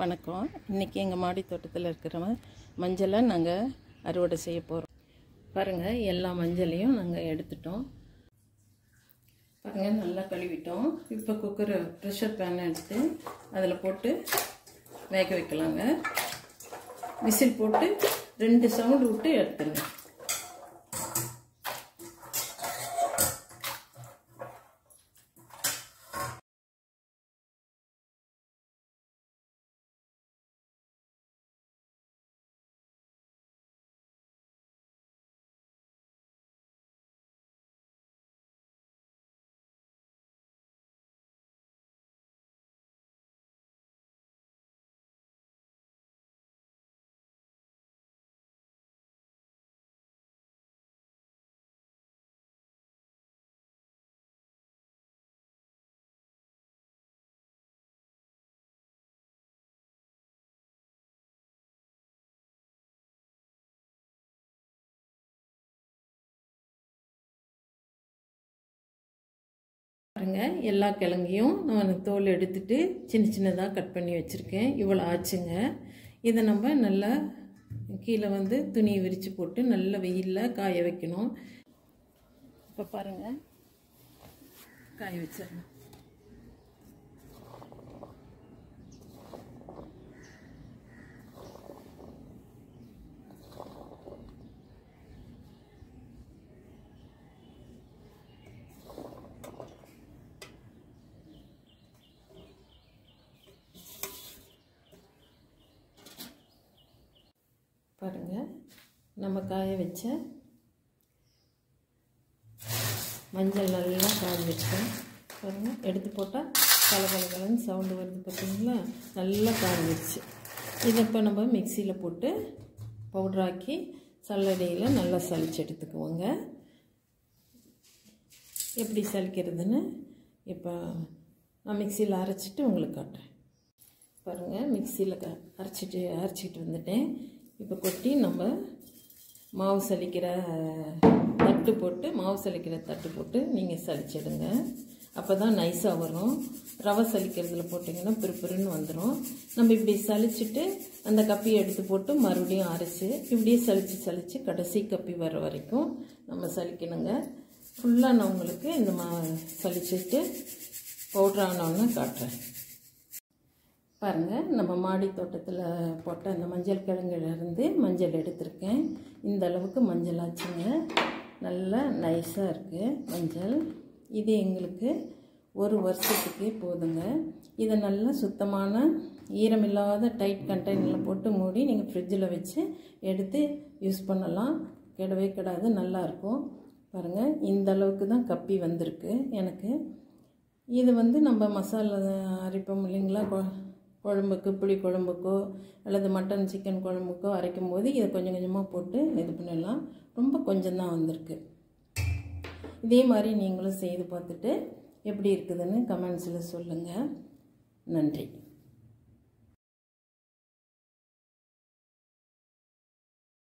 வணக்கம் இன்றைக்கி எங்கள் மாடி தோட்டத்தில் இருக்கிற மஞ்சளை நாங்கள் அறுவடை செய்ய போகிறோம் பாருங்கள் எல்லா மஞ்சளையும் நாங்கள் எடுத்துட்டோம் பாருங்கள் நல்லா கழுவிட்டோம் இப்போ குக்கரை ப்ரெஷர் பேனை எடுத்து அதில் போட்டு வேக வைக்கலாங்க விசில் போட்டு ரெண்டு சவுண்டு விட்டு எடுத்துருங்க பாருங்க எல்லா கிழங்கையும் நான் தோல் எடுத்துட்டு சின்ன சின்னதாக கட் பண்ணி வச்சுருக்கேன் இவ்வளோ ஆச்சுங்க இதை நம்ம நல்லா கீழே வந்து துணியை விரித்து போட்டு நல்ல வெயிலில் காய வைக்கணும் இப்போ பாருங்கள் காய வச்சிடணும் பாருங்கள் நம்ம காய வச்ச மஞ்சள் நல்லா காய வச்சேன் பாருங்கள் எடுத்து போட்டால் கல கல கலன்னு சவுண்டு வருது பார்த்தீங்களா நல்லா காய வச்சு இதை இப்போ நம்ம மிக்சியில் போட்டு பவுட்ராக்கி சல்லடையில் நல்லா சளிச்சு எடுத்துக்குவோங்க எப்படி சலிக்கிறதுன்னு இப்போ நான் மிக்சியில் அரைச்சிட்டு உங்களுக்கு காட்டுறேன் பாருங்கள் மிக்சியில் க அரைச்சிட்டு அரைச்சிட்டு வந்துட்டேன் இப்போ கொட்டி நம்ம மாவு சலிக்கிற தட்டு போட்டு மாவு சலிக்கிற தட்டு போட்டு நீங்கள் சலிச்சிடுங்க அப்போ தான் நைஸாக வரும் ரவை சலிக்கிறதுல போட்டிங்கன்னா பிறுபிறுன்னு வந்துடும் நம்ம இப்படி சலிச்சுட்டு அந்த கப்பியை எடுத்து போட்டு மறுபடியும் அரைச்சி இப்படியே சலித்து சலித்து கடைசி கப்பி வர வரைக்கும் நம்ம சலிக்கணுங்க ஃபுல்லாக நான் உங்களுக்கு இந்த மா சலிச்சுட்டு பவுட்ரு ஆனோன்னு காட்டுறேன் பாருங்கள் நம்ம மாடி தோட்டத்தில் போட்ட அந்த மஞ்சள் கிழங்குலேருந்து மஞ்சள் எடுத்திருக்கேன் இந்த அளவுக்கு மஞ்சள் ஆச்சுங்க நல்லா நைஸாக இருக்குது மஞ்சள் இது எங்களுக்கு ஒரு வருஷத்துக்கே போதுங்க இதை நல்லா சுத்தமான ஈரமில்லாத டைட் கண்டெய்னரில் போட்டு மூடி நீங்கள் ஃப்ரிட்ஜில் வச்சு எடுத்து யூஸ் பண்ணலாம் கெடவே கிடாது நல்லாயிருக்கும் பாருங்கள் இந்த அளவுக்கு தான் கப்பி வந்திருக்கு எனக்கு இது வந்து நம்ம மசாலா அரைப்போம் இல்லைங்களா குழம்புக்கு புளி குழம்புக்கோ அல்லது மட்டன் சிக்கன் குழம்புக்கோ அரைக்கும் போது இதை கொஞ்சம் கொஞ்சமாக போட்டு இது பண்ணிடலாம் ரொம்ப கொஞ்சம் தான் வந்திருக்கு இதே மாதிரி நீங்களும் செய்து பார்த்துட்டு எப்படி இருக்குதுன்னு கமெண்ட்ஸில் சொல்லுங்கள் நன்றி